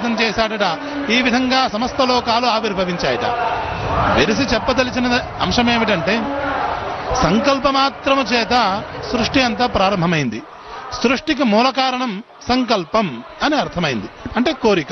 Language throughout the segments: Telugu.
పురుషార్థం చేశాడట ఈ విధంగా సమస్త లోకాలు ఆవిర్భవించాయట వెరిసి చెప్పదలిచిన అంశం ఏమిటంటే సంకల్పమాత్రము చేత సృష్టి అంతా ప్రారంభమైంది సృష్టికి మూల కారణం సంకల్పం అని అర్థమైంది అంటే కోరిక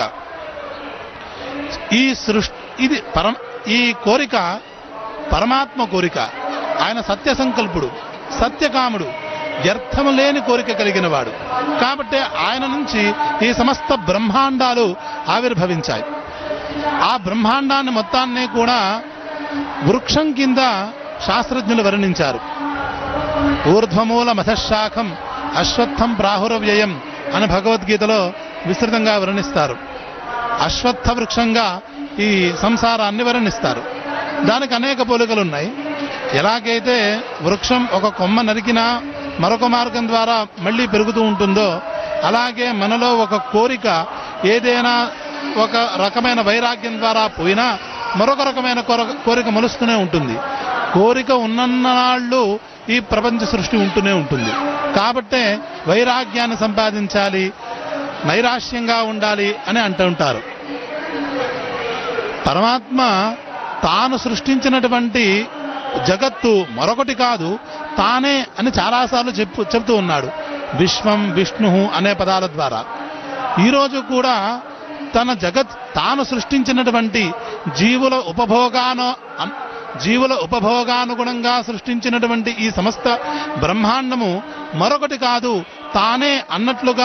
ఈ సృష్టి ఇది పరం ఈ కోరిక పరమాత్మ కోరిక ఆయన సత్య సంకల్పుడు సత్యకాముడు వ్యర్థం లేని కోరిక కలిగిన వాడు కాబట్టి ఆయన నుంచి ఈ సమస్త బ్రహ్మాండాలు ఆవిర్భవించాయి ఆ బ్రహ్మాండాన్ని మొత్తాన్ని కూడా వృక్షం కింద శాస్త్రజ్ఞులు వర్ణించారు ఊర్ధ్వమూల మధశాఖం అశ్వత్థం ప్రాహురవ్యయం అని భగవద్గీతలో విస్తృతంగా వర్ణిస్తారు అశ్వత్థ వృక్షంగా ఈ సంసారాన్ని వర్ణిస్తారు దానికి అనేక పోలికలు ఉన్నాయి ఎలాగైతే వృక్షం ఒక కొమ్మ నరికినా మరొక మార్గం ద్వారా మళ్ళీ పెరుగుతూ ఉంటుందో అలాగే మనలో ఒక కోరిక ఏదైనా ఒక రకమైన వైరాగ్యం ద్వారా పోయినా మరొక రకమైన కొర- కోరిక మలుస్తూనే ఉంటుంది కోరిక ఉన్నన్నాళ్ళు ఈ ప్రపంచ సృష్టి ఉంటూనే ఉంటుంది కాబట్టే వైరాగ్యాన్ని సంపాదించాలి నైరాశ్యంగా ఉండాలి అని అంటూ ఉంటారు పరమాత్మ తాను సృష్టించినటువంటి జగత్తు మరొకటి కాదు తానే అని చాలాసార్లు చెప్పు చెప్తూ ఉన్నాడు విశ్వం విష్ణు అనే పదాల ద్వారా ఈరోజు కూడా తన జగత్ తాను సృష్టించినటువంటి జీవుల ఉపభోగాను అన్- జీవుల ఉపభోగానుగుణంగా సృష్టించినటువంటి ఈ సమస్త బ్రహ్మాండము మరొకటి కాదు తానే అన్నట్లుగా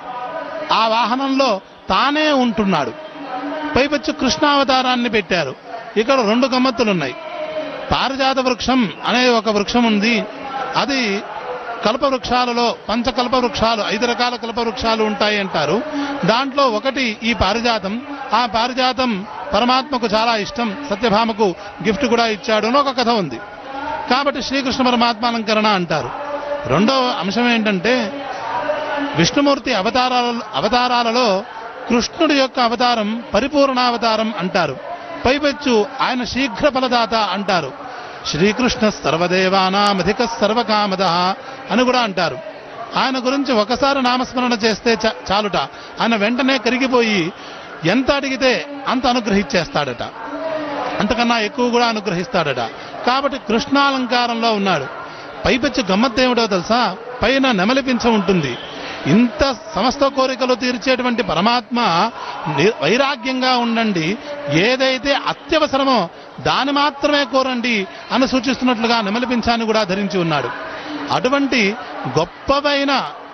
ఆ వాహనంలో తానే ఉంటున్నాడు పైపచ్చు కృష్ణావతారాన్ని పెట్టారు ఇక్కడ రెండు గమ్మత్తులున్నాయి పారిజాత వృక్షం అనే ఒక వృక్షం ఉంది అది కల్ప వృక్షాలలో పంచకల్ప వృక్షాలు ఐదు రకాల కల్ప వృక్షాలు ఉంటాయి అంటారు దాంట్లో ఒకటి ఈ పారిజాతం ఆ పారిజాతం పరమాత్మకు చాలా ఇష్టం సత్యభామకు గిఫ్ట్ కూడా ఇచ్చాడు అని ఒక కథ ఉంది కాబట్టి శ్రీకృష్ణ పరమాత్మ అలంకరణ అంటారు రెండో అంశం ఏంటంటే విష్ణుమూర్తి అవతారాల అవతారాలలో కృష్ణుడి యొక్క అవతారం పరిపూర్ణావతారం అంటారు పైపెచ్చు ఆయన శీఘ్ర ఫలదాత అంటారు శ్రీకృష్ణ సర్వదేవానామధిక సర్వకామద అని కూడా అంటారు ఆయన గురించి ఒకసారి నామస్మరణ చేస్తే చ- చాలుట ఆయన వెంటనే కరిగిపోయి ఎంత అడిగితే అంత అనుగ్రహించేస్తాడట అంతకన్నా ఎక్కువ కూడా అనుగ్రహిస్తాడట కాబట్టి కృష్ణాలంకారంలో ఉన్నాడు పైపెచ్చు గమ్మత్తు ఏమిటో తెలుసా పైన నెమలిపించ ఉంటుంది ఇంత సమస్త కోరికలు తీర్చేటువంటి పరమాత్మ ని- వైరాగ్యంగా ఉండండి ఏదైతే అత్యవసరమో దాని మాత్రమే కోరండి అని సూచిస్తున్నట్లుగా నెమలిపించాన్ని కూడా ధరించి ఉన్నాడు అటువంటి గొప్పవైన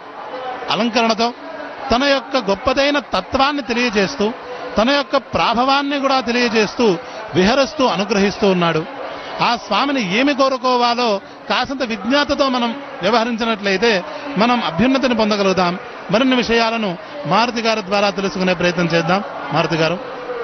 అలంకరణతో తన యొక్క గొప్పదైన తత్వాన్ని తెలియజేస్తూ తన యొక్క ప్రాభవాన్ని కూడా తెలియజేస్తూ విహరిస్తూ అనుగ్రహిస్తూ ఉన్నాడు ఆ స్వామిని ఏమి కోరుకోవాలో కాసంత విజ్ఞాతతో మనం వ్యవహరించినట్లయితే మనం అభ్యున్నతిని పొందగలుగుతాం మరిన్ని విషయాలను మారుతి గారి ద్వారా తెలుసుకునే ప్రయత్నం చేద్దాం మారుతి గారు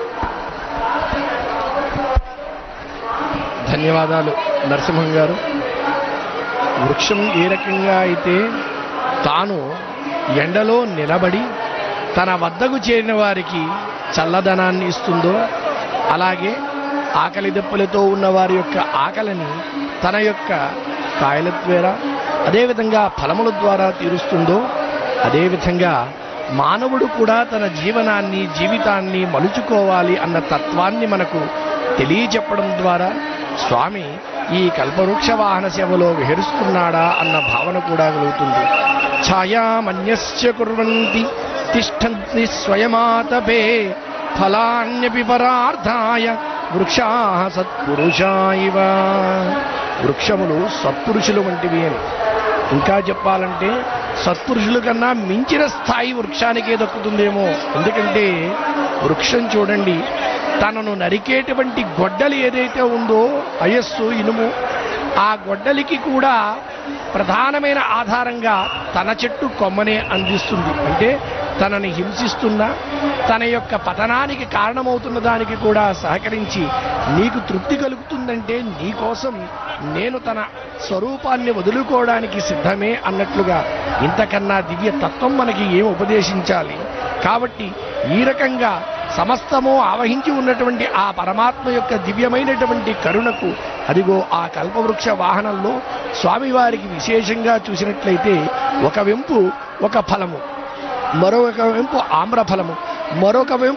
ధన్యవాదాలు నరసింహం గారు వృక్షం ఏ రకంగా అయితే తాను ఎండలో నిలబడి తన వద్దకు చేరిన వారికి చల్లదనాన్ని ఇస్తుందో అలాగే ఆకలి దెబ్బలతో ఉన్న వారి యొక్క ఆకలిని తన యొక్క కాయల ద్వారా అదేవిధంగా ఫలముల ద్వారా తీరుస్తుందో అదేవిధంగా మానవుడు కూడా తన జీవనాన్ని జీవితాన్ని మలుచుకోవాలి అన్న తత్వాన్ని మనకు తెలియచెప్పడం ద్వారా స్వామి ఈ కల్పవృక్ష వాహన సేవలో విహరిస్తున్నాడా అన్న భావన కూడా కలుగుతుంది ఛాయామన్యశ్చ కుర్వంతి తిష్టంతి స్వయమాతపే ఫలాన్యపి పరార్థాయ వృక్షా సత్పురుషా ఇవ వృక్షములు సత్పురుషులు వంటివి అని ఇంకా చెప్పాలంటే సత్పురుషుల కన్నా మించిన స్థాయి వృక్షానికే దక్కుతుందేమో ఎందుకంటే వృక్షం చూడండి తనను నరికేటువంటి గొడ్డలి ఏదైతే ఉందో అయస్సు ఇనుము ఆ గొడ్డలికి కూడా ప్రధానమైన ఆధారంగా తన చెట్టు కొమ్మనే అందిస్తుంది అంటే తనని హింసిస్తున్న తన యొక్క పతనానికి కారణమవుతున్న దానికి కూడా సహకరించి నీకు తృప్తి కలుగుతుందంటే నీ కోసం నేను తన స్వరూపాన్ని వదులుకోవడానికి సిద్ధమే అన్నట్లుగా ఇంతకన్నా దివ్య తత్వం మనకి ఏం ఉపదేశించాలి కాబట్టి ఈ రకంగా సమస్తము ఆవహించి ఉన్నటువంటి ఆ పరమాత్మ యొక్క దివ్యమైనటువంటి కరుణకు అదిగో ఆ కల్పవృక్ష వాహనంలో స్వామివారికి విశేషంగా చూసినట్లయితే ఒక వెంపు ఒక ఫలము మరొక వెంపు ఆమ్రఫలము మరొక వెంపు